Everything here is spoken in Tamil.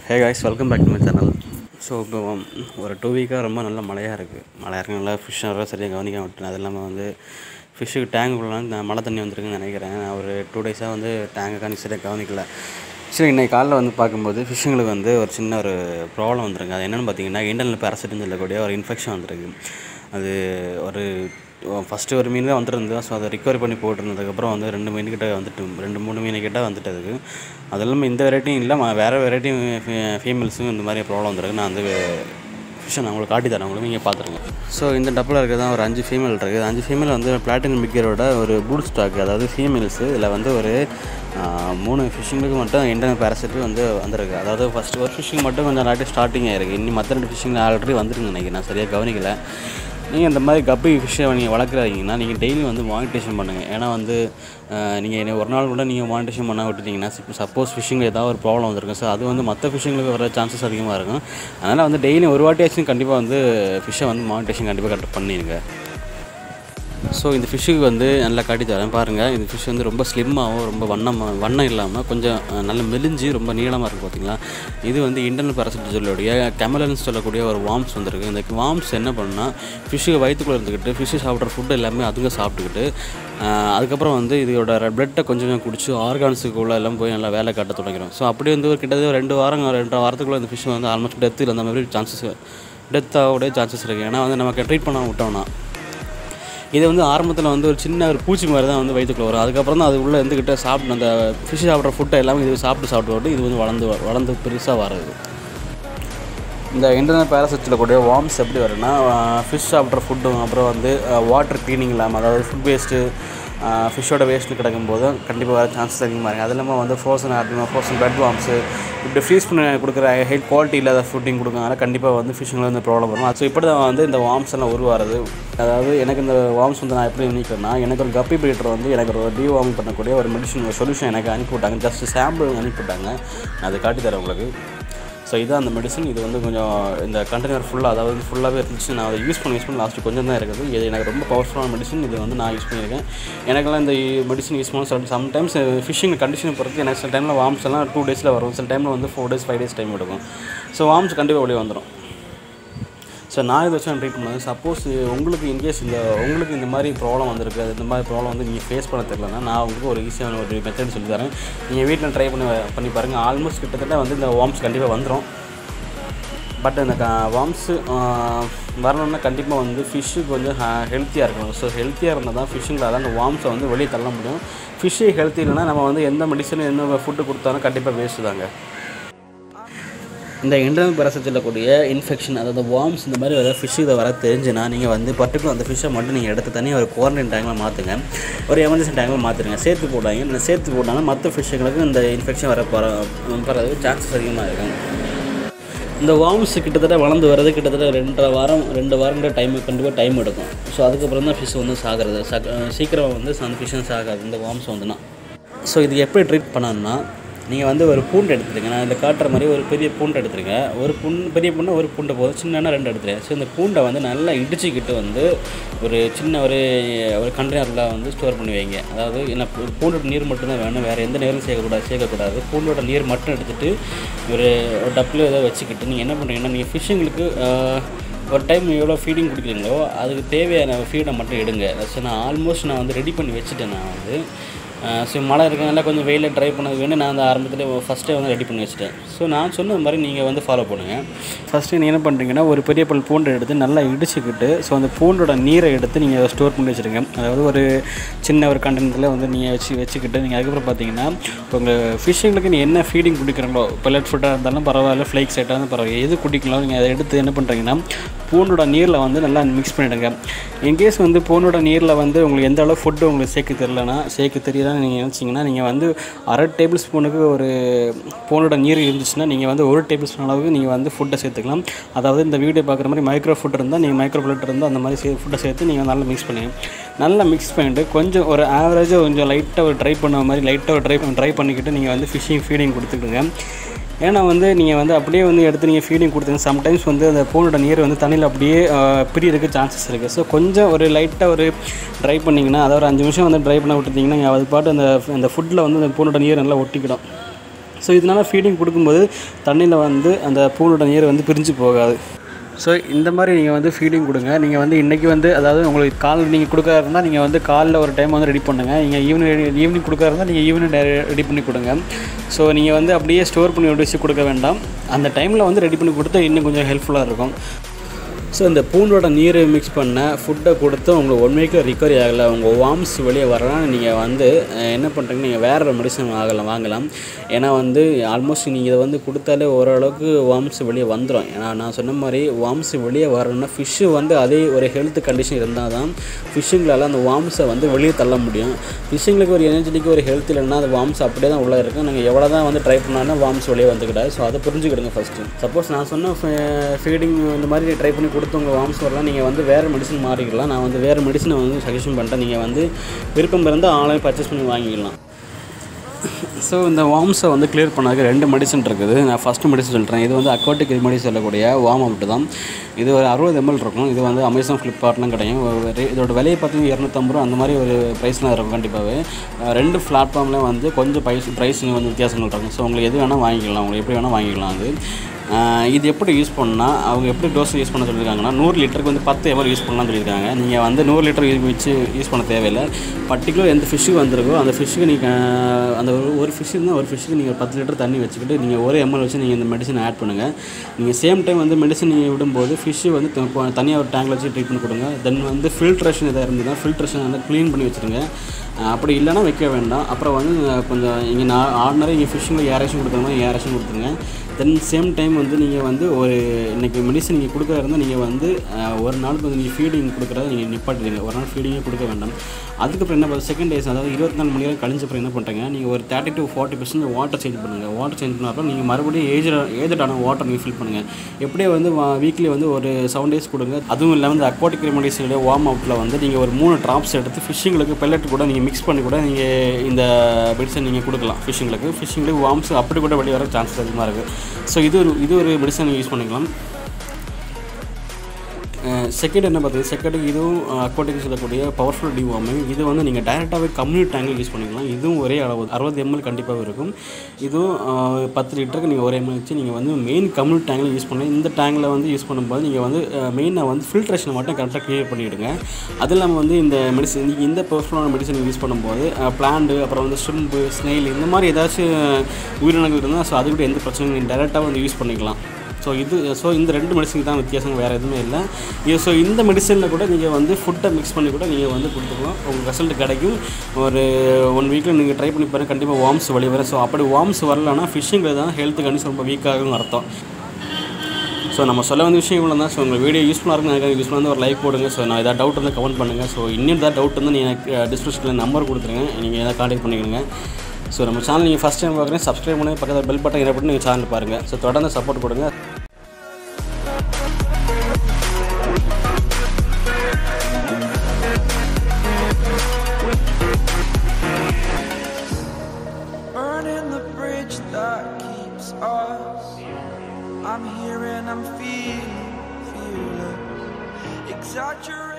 Hey guys welcome back to my channel so இப்போ ஒரு டூ வீக்காக ரொம்ப நல்ல மழையாக இருக்குது மழையாக இருக்கு நல்லா ஃபிஷ் நல்லா சரியாக கவனிக்க விட்டேன் அது இல்லாமல் வந்து ஃபிஷ்ஷுக்கு டேங்குக்குள்ளலாம் மழை தண்ணி வந்திருக்குன்னு நினைக்கிறேன் நான் ஒரு டூ டேஸாக வந்து டேங்கை காணி சரியாக கவனிக்கல சரி இன்னைக்கு காலைல வந்து பார்க்கும்போது ஃபிஷ்ஷுங்களுக்கு வந்து ஒரு சின்ன ஒரு ப்ராப்ளம் வந்துருக்கு அது என்னென்னு பார்த்தீங்கன்னா இண்டர்னல் பேரசிட்னு சொல்லக்கூடிய ஒரு இன்ஃபெக்ஷன் வந்திருக்கு அது ஒரு ஃபஸ்ட்டு ஒரு மீன் தான் வந்துருந்து ஸோ அதை ரிக்கவரி பண்ணி போட்டிருந்ததுக்கப்புறம் வந்து ரெண்டு மீன் கிட்ட வந்துட்டு ரெண்டு மூணு மீன் கிட்ட வந்துட்டு அதுக்கு அது இல்லாமல் இந்த வெரைட்டியும் இல்லை ம- வேறு வெரைட்டியும் ஃபீமேல்ஸும் இந்த மாதிரி ப்ராப்ளம் வந்திருக்கு நான் வந்து ஃபிஷ்ஷை நான் உங்களுக்கு காட்டி தரேன் உங்களுக்கு நீங்கள் பார்த்துருங்க ஸோ இந்த டப்பில் இருக்கிறது தான் ஒரு அஞ்சு ஃபீமேல் இருக்குது அஞ்சு ஃபீமேல் வந்து பிளாட்டினம் பிக்கரோட ஒரு பூட் ஸ்டாக் அதாவது ஃபீமேல்ஸு இதில் வந்து ஒரு ஆஹ், மூணு ஃபிஷ்ஷிங்களுக்கு மட்டும் இண்டர்னல் பேரசிட்டு வந்து வந்திருக்கு அதாவது ஃபஸ்ட்டு ஒரு ஃபிஷ்ஷிங் மட்டும் கொஞ்சம் நாட்டி ஸ்டார்டிங் ஆயிருக்கு இன்னி மற்ற ரெண்டு ஃபிஷ்ஷிங் ஆல்ரெடி வந்துருக்கு நினைக்கிறேன் நான் சரியாக கவனிக்கல நீங்கள் இந்த மாதிரி கப்பி ஃபிஷ்ஷை நீங்கள் வளர்க்குறீங்கன்னா நீங்கள் டெய்லி வந்து மானிட்டேஷன் பண்ணுங்கள் ஏன்னா வந்து நீங்கள் ஒரு நாள் கூட நீங்கள் மானிட்டேஷன் பண்ண விட்டுட்டீங்கன்னா சப்போஸ் ஃபிஷ்ஷிங்கில் ஏதாவது ஒரு ப்ராப்ளம் வந்திருக்கும் ஸோ அது வந்து மற்ற ஃபிஷ்ஷிங்களுக்கு வர சான்சஸ் அதிகமாக இருக்கும் அதனால் வந்து டெய்லி ஒரு வாட்டியாச்சும் கண்டிப்பாக வந்து ஃபிஷ்ஷை வந்து மானிட்டேஷன் கண்டிப்பாக கரெக்ட் பண்ணிடுங்க ஸோ இந்த ஃபிஷ்ஷுக்கு வந்து நல்லா காட்டி தரேன் பாருங்கள் இந்த ஃபிஷ் வந்து ரொம்ப ஸ்லிம்மாகவும் ரொம்ப வண்ணமாக வண்ணம் இல்லாமல் கொஞ்சம் அஹ், நல்ல மெலிஞ்சு ரொம்ப நீளமாக இருக்குது பார்த்தீங்களா இது வந்து இன்டர்னல் பேரசிட்டோடைய கெமலன்ஸ் சொல்லக்கூடிய ஒரு வார்ம்ஸ் வந்திருக்கு இந்த வார்ம்ஸ் என்ன பண்ணுன்னா ஃபிஷ்ஷுக்கு வயிற்றுக்குள்ளே இருந்துக்கிட்டு ஃபிஷ்ஷு சாப்பிட்ற ஃபுட் எல்லாமே அதுங்க சாப்பிட்டுக்கிட்டு அஹ், அதுக்கப்புறம் வந்து இதோட பிளட்டை கொஞ்சம் கொஞ்சம் குடிச்சு ஆர்கான்ஸுக்குள்ளே எல்லாம் போய் நல்லா வேலை காட்ட தொடங்கிடும் ஸோ அப்படியே வந்து ஒரு கிட்டத்தட்ட ஒரு ரெண்டு வாரம் ரெண்டு வாரத்துக்குள்ளே இந்த ஃபிஷ் வந்து ஆல்மோஸ்ட் டெத்து அந்த மாதிரி சான்சஸ் டெத் ஆகக்கூடிய சான்சஸ் இருக்குது ஏன்னா வந்து நமக்கு ட்ரீட் பண்ண விட்டோம்னா இது வந்து ஆரம்பத்தில் வந்து ஒரு சின்ன ஒரு பூச்சி மாதிரி தான் வந்து வயிற்றுக்குள்ள வரும் அதுக்கப்புறம் தான் அது உள்ளே இருந்துக்கிட்டு சாப்பிட்டு அந்த ஃபிஷ் சாப்பிட்ற ஃபுட்டை எல்லாமே இது சாப்பிட்டு சாப்பிட்டு வரட்டு இது வந்து வளர்ந்து வ- வளர்ந்து பெருசாக வர்றது இந்த இன்டர்னல் பேரசிட்டில் கூடிய வார்ம்ஸ் எப்படி வரும்னா ஃபிஷ் சாப்பிட்ற ஃபுட்டும் அப்புறம் வந்து வாட்டர் க்ளீனிங் இல்லாமல் அதாவது ஃபுட் வேஸ்ட்டு ஃபிஷ்ஷோட வேஸ்ட்டு கிடக்கும்போது கண்டிப்பாக வர சான்சஸ் அதிகமாக இருக்குது அது இல்லாமல் வந்து ஃப்ரோசன் அப்படின்னா ஃப்ரோசன் பெட் வார்ம்ஸு இப்படி ஃப்ரீஸ் பண்ணி கொடுக்குற ஹெல்த் குவாலிட்டி இல்லாத ஃபுட்டிங் கொடுக்கறனால கண்டிப்பாக வந்து ஃபிஷ்ஷில் வந்து ப்ராப்ளம் வரும் ஸோ இப்படி தான் வந்து இந்த வார்ம்ஸ் எல்லாம் உருவாகிறது அதாவது எனக்கு இந்த வார்ம்ஸ் வந்து நான் எப்படி நினைக்கிறேன்னா எனக்கு ஒரு கப்பி பிரீட்டர் வந்து எனக்கு ஒரு டிவார்மிங் பண்ணக்கூடிய ஒரு மெடிசன் ஒரு சொல்யூஷன் எனக்கு அனுப்பிவிட்டாங்க ஜஸ்ட் சாம்பிள் அனுப்பிவிட்டாங்க நான் அதை காட்டி தரேன் உங்களுக்கு ஸோ இதுதான் அந்த மெடிசன் இது வந்து கொஞ்சம் இந்த கண்டெய்னர் ஃபுல்லாக அதாவது ஃபுல்லாகவே இருந்துச்சு நான் அதை யூஸ் பண்ணி யூஸ் பண்ணி லாஸ்ட்டு கொஞ்சம் தான் இருக்குது இது எனக்கு ரொம்ப பவர்ஃபுல்லான மெடிசன் இது வந்து நான் யூஸ் பண்ணியிருக்கேன் எனக்கெல்லாம் இந்த மெடிசன் யூஸ் பண்ண சொல்லிட்டு சம்டைம்ஸ் ஃபிஷிங் கண்டிஷனை பொறுத்து எனக்கு சில டைமில் வார்ம்ஸ் எல்லாம் டூ டேஸில் வரும் சில டைமில் வந்து four days five days time எடுக்கும் ஸோ வார்ம்ஸ் கண்டிப்பாக வெளியே வந்துடும் ஸோ நான் இதை வச்சு நான் ட்ரீட் பண்ணுவேன் சப்போஸ் உங்களுக்கு இன்கேஸ் இந்த உங்களுக்கு இந்த மாதிரி ப்ராப்ளம் வந்திருக்கு அது இந்த மாதிரி ப்ராப்ளம் வந்து நீங்கள் ஃபேஸ் பண்ண தெரியலனா நான் உங்களுக்கு ஒரு ஈஸியான ஒரு மெத்தட் சொல்லி தரேன் நீங்கள் வீட்டில் ட்ரை பண்ணி பண்ணி பாருங்கள் ஆல்மோஸ்ட் கிட்டத்தட்ட வந்து இந்த வார்ம்ஸ் கண்டிப்பாக வந்துடும் பட் இந்த வார்ம்ஸு வரணும்னா கண்டிப்பாக வந்து ஃபிஷ்ஷு கொஞ்சம் ஹெல்த்தியாக இருக்கணும் ஸோ ஹெல்த்தியாக இருந்தால் தான் ஃபிஷ்ஷுங்களால் அந்த வார்ம்ஸை வந்து வெளியே தள்ள முடியும் ஃபிஷ்ஷு ஹெல்த்தி இல்லைன்னா நம்ம வந்து எந்த மெடிசன் எந்த ஃபுட்டு கொடுத்தாலும் கண்டிப்பாக வேஸ்ட்டு தாங்க இந்த இன்டர்னல் பேரசைட் சொல்லக்கூடிய இன்ஃபெக்ஷன் அதாவது வார்ம்ஸ் இந்த மாதிரி ஏதாவது ஃபிஷ் இதை வர தெரிஞ்சுன்னா நீங்கள் வந்து பர்டிகுலர் அந்த ஃபிஷ்ஷை மட்டும் நீங்கள் எடுத்து தனியாக ஒரு குவாரண்டைன் டேங்கில் மாற்றுங்க ஒரு எமர்ஜென்சி டேங்கில் மாற்றுங்க சேர்த்து போடாங்க இந்த சேர்த்து போட்டாங்கன்னா மற்ற ஃபிஷ்ஷுங்களுக்கு இந்த இன்ஃபெக்ஷன் வர பர பரது சான்சஸ் அதிகமாக இருக்கும் இந்த வார்ம்ஸ் கிட்டத்தட்ட வளர்ந்து வர்றது கிட்டத்தட்ட ரெண்டரை வாரம் ரெண்டு வாரம் டைம் கண்டிப்பாக டைம் எடுக்கும் ஸோ அதுக்கப்புறம் தான் ஃபிஷ் வந்து சாகிறது சக் சீக்கிரம் வந்து அந்த ஃபிஷ் சாகாது இந்த வார்ம்ஸ் வந்துன்னா ஸோ இது எப்படி ட்ரீட் பண்ணணும்னா நீங்கள் வந்து ஒரு பூண்டு எடுத்துருங்க நான் இதில் காட்டுற மாதிரி ஒரு பெரிய பூண்டு எடுத்துருங்க ஒரு புண் பெரிய பூண்டை ஒரு பூண்டை போதும் சின்னன்னா ரெண்டு எடுத்துருங்க ஸோ இந்த பூண்டை வந்து நல்லா இடிச்சுக்கிட்டு வந்து ஒரு சின்ன ஒரு ஒரு கண்டெய்னரில் வந்து ஸ்டோர் பண்ணி வைங்க அதாவது என்ன பூ- பூண்டோட நீர் மட்டும்தான் வேணும் வேறு எந்த நீரும் சேர்க்கக்கூடாது சேர்க்கக்கூடாது பூண்டோட நீர் மட்டும் எடுத்துகிட்டு ஒரு ஒரு டப்பில் ஏதோ வச்சுக்கிட்டு நீங்கள் என்ன பண்ணுறீங்கன்னா நீங்கள் ஃபிஷ்ஷுங்களுக்கு ஒரு டைம் எவ்வளோ ஃபீடிங் குடிக்கிறீங்களோ அதுக்கு தேவையான ஃபீடை மட்டும் எடுங்க ஸோ நான் ஆல்மோஸ்ட் நான் வந்து ரெடி பண்ணி வச்சுட்டேன் நான் வந்து ஸோ மழை இருக்கனால கொஞ்சம் வெயிலில் ட்ரை பண்ணது வேணும் நான் அந்த ஆரம்பத்தில் ஃபஸ்ட்டே வந்து ரெடி பண்ணி வச்சுட்டேன் ஸோ நான் சொன்ன மாதிரி நீங்கள் வந்து ஃபாலோ பண்ணுங்கள் ஃபஸ்ட்டு நீங்கள் என்ன பண்ணுறீங்கன்னா ஒரு பெரிய பல் பூண்டை எடுத்து நல்லா இடிச்சுக்கிட்டு ஸோ அந்த பூண்டோட நீரை எடுத்து நீங்கள் ஸ்டோர் பண்ணி வச்சுருங்க அதாவது ஒரு சின்ன ஒரு கண்டெய்னரில் வந்து நீங்கள் வச்சு வச்சுக்கிட்டு நீங்கள் அதுக்கப்புறம் பார்த்தீங்கன்னா உங்கள் ஃபிஷ்ஷுங்களுக்கு நீ என்ன ஃபீடிங் குடிக்கிறீங்களோ பெல்லட் ஃபுட்டாக இருந்தாலும் பரவாயில்ல ஃப்ளைக் செட்டாக இருந்தாலும் பரவாயில்ல எது குடிக்கலாம் நீங்கள் அதை எடுத்து என்ன பண்ணுறீங்கன்னா பூண்டோட நீரில் வந்து நல்லா மிக்ஸ் பண்ணிவிடுங்க இன்கேஸ் வந்து பூண்டோட நீரில் வந்து உங்களுக்கு எந்த அளவு ஃபுட்டு உங்களுக்கு சேர்க்க தெரியலனா சேர்க்க தெரியுதான்னு நீங்கள் நினச்சிங்கன்னா நீங்கள் வந்து அரை டேபிள் ஸ்பூனுக்கு ஒரு பூனோட நீர் இருந்துச்சுன்னா நீங்கள் வந்து ஒரு டேபிள் ஸ்பூன் அளவுக்கு நீங்கள் வந்து ஃபுட்டை சேர்த்துக்கலாம் அதாவது இந்த வீடியோ பார்க்குற மாதிரி மைக்ரோ ஃபுட் இருந்தால் நீங்கள் மைக்ரோ பிளட் இருந்தால் அந்த மாதிரி சே ஃபுட்டை சேர்த்து நீங்கள் நல்லா மிக்ஸ் பண்ணுங்க நல்லா மிக்ஸ் பண்ணிட்டு கொஞ்சம் ஒரு ஆவரேஜாக கொஞ்சம் லைட்டாக ஒரு ட்ரை பண்ண மாதிரி லைட்டாக ஒரு ட்ரை ட்ரை பண்ணிக்கிட்டு நீங்கள் வந்து ஃபிஷ்ஷிங் ஃபீடிங் கொடுத்துக்கிடுங்க ஏன்னா வந்து நீங்கள் வந்து அப்படியே வந்து எடுத்து நீங்கள் ஃபீடிங் கொடுத்துங்க சம்டைம்ஸ் வந்து அந்த பூனோட நீர் வந்து தண்ணியில் அப்படியே பிரியறதுக்கு சான்சஸ் இருக்குது ஸோ கொஞ்சம் ஒரு லைட்டாக ஒரு ட்ரை பண்ணிங்கன்னா அதாவது ஒரு அஞ்சு நிமிஷம் வந்து ட்ரை பண்ண விட்டுட்டிங்கன்னா அது பாட்டு அந்த அந்த ஃபுட்டில் வந்து அந்த பூனோட நீர் நல்லா ஒட்டிக்கிடும் ஸோ இதனால் ஃபீடிங் கொடுக்கும்போது தண்ணியில் வந்து அந்த பூனோட நீர் வந்து பிரிஞ்சு போகாது ஸோ இந்த மாதிரி நீங்கள் வந்து ஃபீடிங் கொடுங்க நீங்கள் வந்து இன்றைக்கி வந்து அதாவது உங்களுக்கு கால் நீங்கள் கொடுக்கறதா இருந்தால் நீங்கள் வந்து காலைல ஒரு டைம் வந்து ரெடி பண்ணுங்கள் நீங்கள் ஈவினிங் ஈவினிங் கொடுக்கறதா இருந்தால் நீங்கள் ஈவினிங் ரெடி பண்ணி கொடுங்க ஸோ நீங்கள் வந்து அப்படியே ஸ்டோர் பண்ணி வச்சு கொடுக்க வேண்டாம் அந்த டைமில் வந்து ரெடி பண்ணி கொடுத்தா இன்னும் கொஞ்சம் ஹெல்ப்ஃபுல்லாக இருக்கும் ஸோ இந்த பூண்டோட நீரை மிக்ஸ் பண்ண ஃபுட்டை கொடுத்து உங்களுக்கு ஒன் வீக்கில் ரிகவரி ஆகலை உங்கள் வார்ம்ஸ் வெளியே வரலாம் நீங்கள் வந்து அஹ், என்ன பண்ணுறீங்க நீங்கள் வேறு மெடிசன் ஆகலாம் வாங்கலாம் ஏன்னா வந்து ஆல்மோஸ்ட் நீங்கள் இதை வந்து கொடுத்தாலே ஓரளவுக்கு வார்ம்ஸ் வெளியே வந்துடும் ஏன்னா நான் சொன்ன மாதிரி வார்ம்ஸ் வெளியே வரணும்னா ஃபிஷ்ஷு வந்து அதே ஒரு ஹெல்த் கண்டிஷன் இருந்தால் தான் ஃபிஷ்ஷுங்களால் அந்த வார்ம்ஸை வந்து வெளியே தள்ள முடியும் ஃபிஷ்ஷுங்களுக்கு ஒரு எனர்ஜெட்டிக்கு ஒரு ஹெல்த் இல்லைன்னா அந்த வார்ம்ஸ் அப்படியே தான் உள்ளே இருக்கும் நீங்கள் எவ்வளோ தான் வந்து ட்ரை பண்ணாலும் வார்ம்ஸ் வெளியே வந்துக்கிடாது ஸோ அதை புரிஞ்சுக்கிடுங்க ஃபஸ்ட்டு சப்போஸ் நான் சொன்ன ஃபீடிங் இந்த மாதிரி ட்ரை பண்ணி கொடுத்து உங்கள் வார்ம்ஸ் வரலாம் நீங்கள் வந்து வேறு மெடிசன் மாறிக்கலாம் நான் வந்து வேறு மெடிசனை வந்து சஜஷன் பண்ணிட்டேன் நீங்கள் வந்து விருப்பம் இருந்தால் ஆன்லைன் பர்ச்சேஸ் பண்ணி வாங்கிக்கலாம் ஸோ இந்த வார்ம்ஸை வந்து கிளியர் பண்ணதுக்கு ரெண்டு மெடிசன் இருக்குது நான் ஃபஸ்ட்டு மெடிசன் சொல்கிறேன் இது வந்து அக்வாட்டிக் ரெமெடி சொல்லக்கூடிய வார்ம் அவுட் தான் இது ஒரு அறுபது எம்எல் இருக்கும் இது வந்து அமேசான் ஃப்ளிப்கார்ட்லாம் கிடைக்கும் ஒரு ரே- இதோட விலையை பார்த்தீங்கன்னா இரநூத்தம்பது ரூபா அந்த மாதிரி ஒரு ப்ரைஸ்லாம் இருக்கும் கண்டிப்பாகவே அஹ் ரெண்டு பிளாட்ஃபார்ம்லேயும் வந்து கொஞ்சம் ப்ரைஸ் ப்ரைஸிங் வந்து வித்தியாசங்கள் இருக்கும் ஸோ உங்களுக்கு எது வேணால் வாங்கிக்கலாம் உங்களுக்கு எப்படி வேணால் வாங்கிக்கலாம் அது ஆஹ் இது எப்படி யூஸ் பண்ணால் அவங்க எப்படி டோஸ் யூஸ் பண்ண சொல்லியிருக்காங்கன்னா நூறு லிட்டருக்கு வந்து பத்து எம்எல் யூஸ் பண்ணலாம்னு சொல்லியிருக்காங்க நீங்கள் வந்து நூறு லிட்டர் யூஸ் வச்சு யூஸ் பண்ண தேவையில்லை பர்டிகுலர் எந்த ஃபிஷ்ஷுக்கு வந்திருக்கோ அந்த ஃபிஷ்ஷுக்கு நீங்கள் அந்த ஒரு ஒரு ஃபிஷ் இருந்தால் ஒரு ஃபிஷ்ஷுக்கு நீங்கள் பத்து லிட்டர் தண்ணி வச்சுக்கிட்டு நீங்கள் ஒரு எம்எல் வச்சு நீங்கள் இந்த மெடிசன் ஆட் பண்ணுங்கள் நீங்கள் சேம் டைம் வந்து மெடிசன் நீங்கள் விடும்போது ஃபிஷ்ஷு வந்து தனியாக ஒரு டேங்கில் வச்சு ட்ரீட்மெண்ட் கொடுங்க தென் வந்து ஃபில்ட்ரேஷன் எதாவது இருந்ததுன்னா ஃபில்ட்ரேஷன் வந்து க்ளீன் பண்ணி வச்சுருங்க அஹ் அப்படி இல்லைன்னா வைக்க வேண்டாம் அப்புறம் வந்து அஹ் கொஞ்சம் இங்கே நான் ஆர்டினரி இங்கே ஃபிஷ்ஷில் ஏரேஷன் கொடுக்குற மாதிரி ஏரேஷன் கொடுத்துருங்க தென் சேம் டைம் வந்து நீங்கள் வந்து ஒரு இன்றைக்கி மெடிசன் நீங்கள் கொடுக்குறதா இருந்தால் நீங்கள் வந்து அஹ், ஒரு நாளுக்கு வந்து நீங்கள் ஃபீடிங் கொடுக்குறத நீங்கள் நிப்பாட்டிடுங்க ஒரு நாள் ஃபீடிங்கே கொடுக்க வேண்டாம் அதுக்கப்புறம் என்ன பண்ணுறது செகண்ட் டேஸ் அதாவது இருபத்தி நாலு மணி நேரம் கழிஞ்ச அப்புறம் என்ன பண்ணுறீங்க நீங்கள் ஒரு thirty to forty percent water change பண்ணுங்கள் வாட்டர் சேஞ்ச் பண்ணப்போ நீங்கள் மறுபடியும் ஏஜ் ஏஜடான வாட்டர் நீங்கள் ஃபில் பண்ணுங்கள் எப்படியே வந்து வீக்லி வந்து ஒரு செவன் டேஸ் கொடுங்க அதுவும் இல்லாமல் இந்த அக்வாட்டிக் ரெமடிஸோட வார்ம் அவுட்டில் வந்து நீங்கள் ஒரு மூணு ட்ராப்ஸ் எடுத்து ஃபிஷ்ஷிங்களுக்கு பெல்லட் கூட நீங்கள் மிக்ஸ் பண்ணி கூட நீங்கள் இந்த மெடிசன் நீங்கள் கொடுக்கலாம் ஃபிஷ்ஷிங்களுக்கு ஃபிஷ்ஷிங்களுக்கு வார்ம்ஸ் அப்படி கூட வெளியே வர சான்சஸ் அதிகமாக இருக்குது ஸோ இது ஒரு இது ஒரு மெடிசன் யூஸ் பண்ணிக்கலாம் செகண்ட் என்ன பார்த்தீங்கன்னா செகண்டுக்கு இதுவும் அக்வாட்டிக் சொல்லக்கூடிய பவர்ஃபுல் டிவார்மிங் இது வந்து நீங்கள் டைரெக்டாகவே கம்யூனிட் டேங்கில் யூஸ் பண்ணிக்கலாம் இதுவும் ஒரே அளவு அறுபது எம்எல் கண்டிப்பாக இருக்கும் இதுவும் அஹ், பத்து லிட்டருக்கு நீங்கள் ஒரு எம்எல் வச்சு நீங்கள் வந்து மெயின் கம்யூனிட் டேங்கில் யூஸ் பண்ணலாம் இந்த டேங்கில் வந்து யூஸ் பண்ணும்போது நீங்கள் வந்து மெயினாக வந்து ஃபில்ட்ரேஷனை மட்டும் கரெக்டாக க்ளியர் பண்ணிவிடுங்க அது இல்லாமல் வந்து இந்த மெடிசன் நீங்கள் இந்த பவர்ஃபுல்லான மெடிசன் யூஸ் பண்ணும்போது பிளான்டு அப்புறம் வந்து ஷ்ரிம்பு ஸ்னெயில் இந்த மாதிரி ஏதாச்சும் உயிரினங்கள் இருந்தால் ஸோ அது கூட எந்த பிரச்சனையும் நீங்கள் டேரெக்டாக வந்து யூஸ் பண்ணிக்கலாம் ஸோ இது ஸோ இந்த ரெண்டு மெடிசனுக்கு தான் வித்தியாசம் வேறு எதுவுமே இல்லை இது ஸோ இந்த மெடிசனில் கூட நீங்கள் வந்து ஃபுட்டை மிக்ஸ் பண்ணி கூட நீங்கள் வந்து கொடுத்துக்கலாம் உங்களுக்கு ரிசல்ட் கிடைக்கும் ஒரு ஒன் வீக்கில் நீங்கள் ட்ரை பண்ணி பாருங்கள் கண்டிப்பாக வார்ம்ஸ் வெளியே வரும் ஸோ அப்படி வார்ம்ஸ் வரலன்னா ஃபிஷ்ஷிங்கில் தான் ஹெல்த் கண்டிஷன் ரொம்ப வீக்காகும் அர்த்தம் ஸோ நம்ம சொல்ல வந்த விஷயம் இவ்வளோ தான் ஸோ உங்கள் வீடியோ யூஸ்ஃபுல்லாக இருக்கும் எனக்கு யூஸ்ஃபுல்லாக வந்து ஒரு லைக் போடுங்க ஸோ நான் ஏதாவது டவுட் இருந்தால் கமெண்ட் பண்ணுங்கள் ஸோ இன்னும் ஏதாவது டவுட் இருந்தால் நீங்கள் டிஸ்கிரிப்ஷனில் நம்பர் கொடுத்துருங்க நீங்கள் ஏதாவது கான்டாக்ட் பண்ணிக்கோங்க ஸோ நம்ம சேனல் நீங்கள் ஃபஸ்ட் டைம் பார்க்குறேன் சப்ஸ்கிரைப் பண்ணி பக்கத்தில் பெல் பட்டன் ஏற்பட்டு நீங்கள் சேனல் பாருங்கள் ஸோ தொடர்ந்து சப்போர்ட் கொடுங்க burning the bridge that keeps us. I'm here and I'm feeling, feeling exaggerate.